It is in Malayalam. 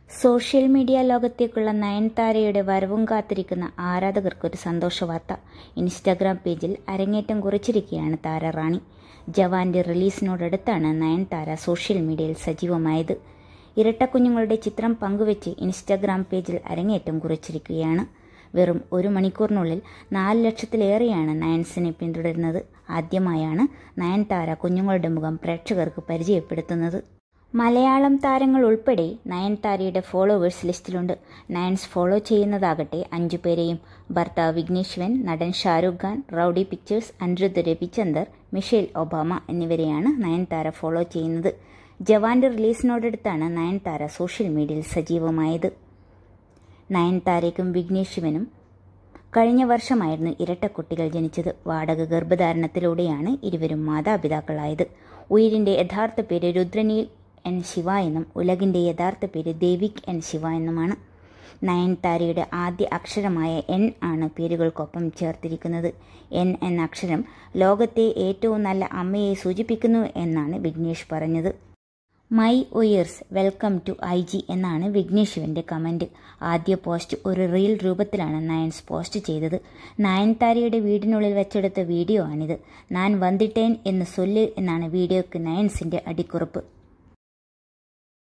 സോഷ്യൽ മീഡിയ ലോകത്തേക്കുള്ള നയൻതാരയുടെ വരവും കാത്തിരിക്കുന്ന ആരാധകർക്കൊരു സന്തോഷ വാർത്ത ഇൻസ്റ്റാഗ്രാം പേജിൽ അരങ്ങേറ്റം കുറിച്ചിരിക്കുകയാണ് താരറാണി ജവാന്റെ റിലീസിനോടടുത്താണ് നയൻതാര സോഷ്യൽ മീഡിയയിൽ സജീവമായത് ഇരട്ടക്കുഞ്ഞുങ്ങളുടെ ചിത്രം പങ്കുവെച്ച് ഇൻസ്റ്റാഗ്രാം പേജിൽ അരങ്ങേറ്റം കുറിച്ചിരിക്കുകയാണ് വെറും ഒരു മണിക്കൂറിനുള്ളിൽ നാല് ലക്ഷത്തിലേറെയാണ് നയൻസിനെ പിന്തുടരുന്നത് ആദ്യമായാണ് നയൻതാര കുഞ്ഞുങ്ങളുടെ മുഖം പ്രേക്ഷകർക്ക് പരിചയപ്പെടുത്തുന്നത് മലയാളം താരങ്ങൾ ഉൾപ്പെടെ നയൻതാരയുടെ ഫോളോവേഴ്സ് ലിസ്റ്റിലുണ്ട് നയൻസ് ഫോളോ ചെയ്യുന്നതാകട്ടെ അഞ്ചു പേരെയും ഭർത്താവ് വിഘ്നേശ്വൻ നടൻ Shah Rukh Khan Rowdy Pictures Anirudh Ravichander Michelle Obama എന്നിവരെയാണ് നയൻതാര ഫോളോ ചെയ്യുന്നത് ജവാന്റെ റിലീസിനോടടുത്താണ് നയൻതാര സോഷ്യൽ മീഡിയയിൽ സജീവമായത് നയൻതാരയ്ക്കും വിഘ്നേശ്വനും കഴിഞ്ഞ വർഷമായിരുന്നു ഇരട്ടക്കുട്ടികൾ ജനിച്ചത് വാടക ഗർഭധാരണത്തിലൂടെയാണ് ഇരുവരും മാതാപിതാക്കളായത് ഉയിരിന്റെ യഥാർത്ഥ പേര് രുദ്രനീൽ എൻ ശിവ എന്നും ഉലകിന്റെ യഥാർത്ഥ പേര് ദേവിക് എൻ ശിവ എന്നുമാണ് നയൻതാരയുടെ ആദ്യ അക്ഷരമായ എൻ ആണ് പേരുകൾക്കൊപ്പം ചേർത്തിരിക്കുന്നത് എൻ എന്ന അക്ഷരം ലോകത്തെ ഏറ്റവും നല്ല അമ്മയെ സൂചിപ്പിക്കുന്നു എന്നാണ് വിഘ്നേഷ് പറഞ്ഞത് മൈ ഒയേഴ്സ് വെൽക്കം ടു ഐ ജി എന്നാണ് വിഘ്നേഷുവിൻ്റെ കമൻറ്റ് ആദ്യ പോസ്റ്റ് ഒരു റീൽ രൂപത്തിലാണ് നയൻസ് പോസ്റ്റ് ചെയ്തത് നയൻതാരയുടെ വീടിനുള്ളിൽ വെച്ചെടുത്ത വീഡിയോ ആണിത് ഞാൻ വന്നിട്ടേൻ എന്ന് സൊല്ല് എന്നാണ് വീഡിയോയ്ക്ക് നയൻസിൻ്റെ അടിക്കുറിപ്പ്